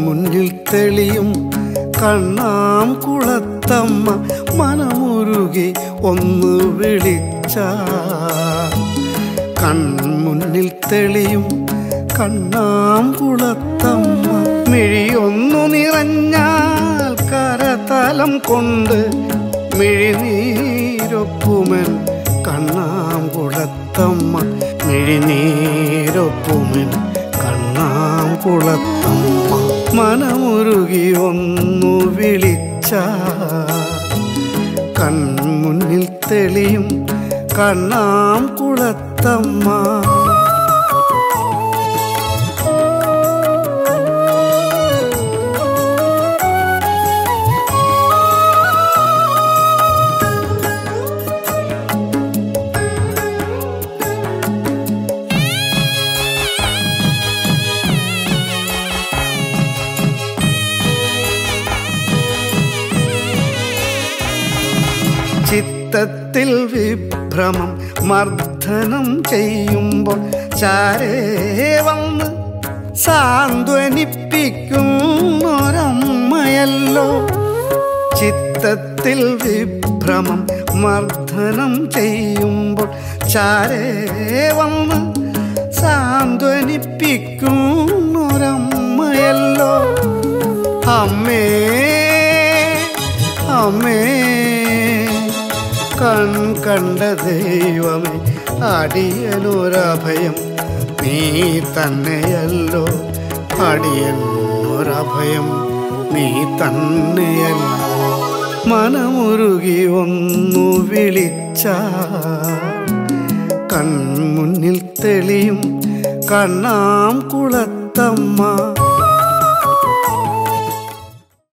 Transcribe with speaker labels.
Speaker 1: കൺമുന്നിൽ തെളിയും കണ്ണാം കുളത്തമ്മ മനമുരുകി ഒന്ന് വിളിച്ച കൺമുന്നിൽ തെളിയും കണ്ണാം കുളത്തമ്മ മിഴിയൊന്നു നിറഞ്ഞാൽ കരതലം കൊണ്ട് മിഴിനീരൊപ്പുമൻ കണ്ണാം കുളത്തമ്മ മിഴിനീരൊപ്പുമൻ കണ്ണാം കുളത്തമ്മ മനമുരുകി ഒന്നു വിളിച്ച കൺമുന്നിൽ തെളിയും കണ്ണാം കുളത്തമ്മ ചിത്തത്തിൽ വിഭ്രമം മർദ്ദനം ചെയ്യുമ്പോൾ ചാരേ വന്ന് സാന്ത്വനിപ്പിക്കുന്നൊരമ്മയല്ലോ ചിത്തത്തിൽ വിഭ്രമം മർദ്ദനം ചെയ്യുമ്പോൾ ചാരേ വന്ന് സാന്ത്വനിപ്പിക്കുന്നൊരമ്മയല്ലോ അമ്മേ അമ്മേ കൺ കണ്ട ദൈവമേ അടിയനൊരഭയം നീ തന്നെയല്ലോ അടിയനൊരഭയം നീ തന്നെയല്ലോ മനമുരുകി ഒന്നു വിളിച്ച കൺമുന്നിൽ തെളിയും കണ്ണാം കുളത്തമ്മ